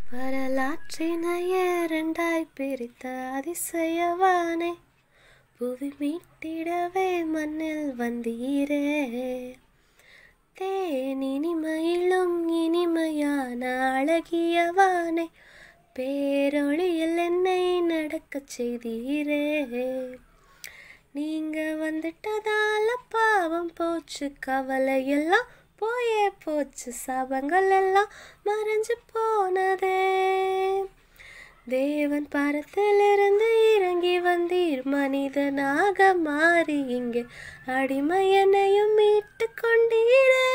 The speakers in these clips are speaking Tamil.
வரலாற்றினையே இரண்டாய் பிரித்த அதிசயவானே புவி மீட்டிடவே மண்ணில் வந்தீரே தேன் இனிமையிலும் இனிமையான அழகியவானே பேரொளியில் என்னை நடக்கச் செய்தீரே நீங்க வந்துட்டதால பாவம் போச்சு கவலை எல்லாம் போயே போச்சு சாபங்கள் எல்லாம் மறைஞ்சு போனதே தேவன் பரத்திலிருந்து இறங்கி வந்தீர் மனிதனாக மாறி இங்கே அடிமையனையும் மீட்டு கொண்டீரே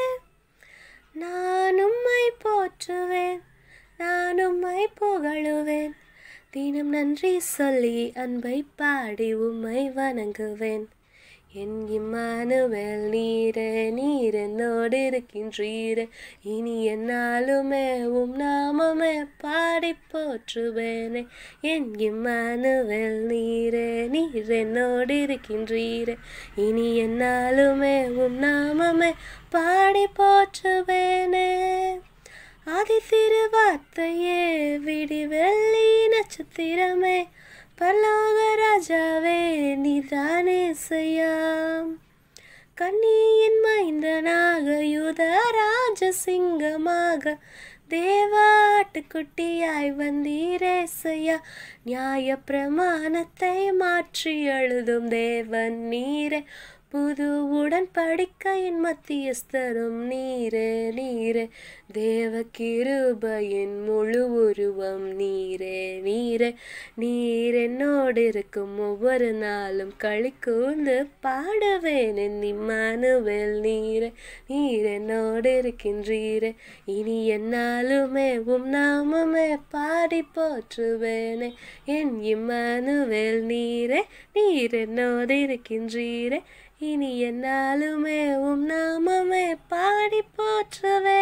நான் உம்மை போற்றுவேன் நான் உம்மை புகழுவேன் தினம் நன்றி சொல்லி அன்பை பாடி உம்மை வணங்குவேன் என் இம்மானுவேல் நீரே நீர் என்னோடு இருக்கின்றீரே இனி என்னாலுமே உம் நாமமே பாடி போற்றுவேனே என் இம்மானுவேல் நீரே நீர் என்னோடு இருக்கின்றீரே இனி என்னாலுமே உம் நாமமே பாடி போற்றுவேனே ஆதி திருவார்த்தையே விடி வெள்ளி நட்சத்திரமே பரலோக ராஜாவே நீதானே செய்யாம் கண்ணியின் மைந்தனாக யுத ராஜசிங்கமாக தேவாட்டுக்குட்டியாய் வந்தீரே செய்யா நியாய பிரமாணத்தை மாற்றி எழுதும் தேவன் நீரே புது உடன்படிக்கையின் மத்தியஸ்தரும் நீரே நீரே தேவ கிருபையின் முழு உருவம் நீரே நீரே நீர் என்னோடு இருக்கும் ஒவ்வொரு நாளும் களி கூர்ந்து பாடுவேன் என் இம்மானுவேல் நீரே நீர் என்னோடு இருக்கின்றீரே இனி என்னாலுமே உம் நாமமே பாடி போற்றுவேனே என் இம்மானுவேல் நீரே நீர் என்னோடு இருக்கின்றீரே இனி என்னாலுமே உம் நாமமே பாடி போற்றுவே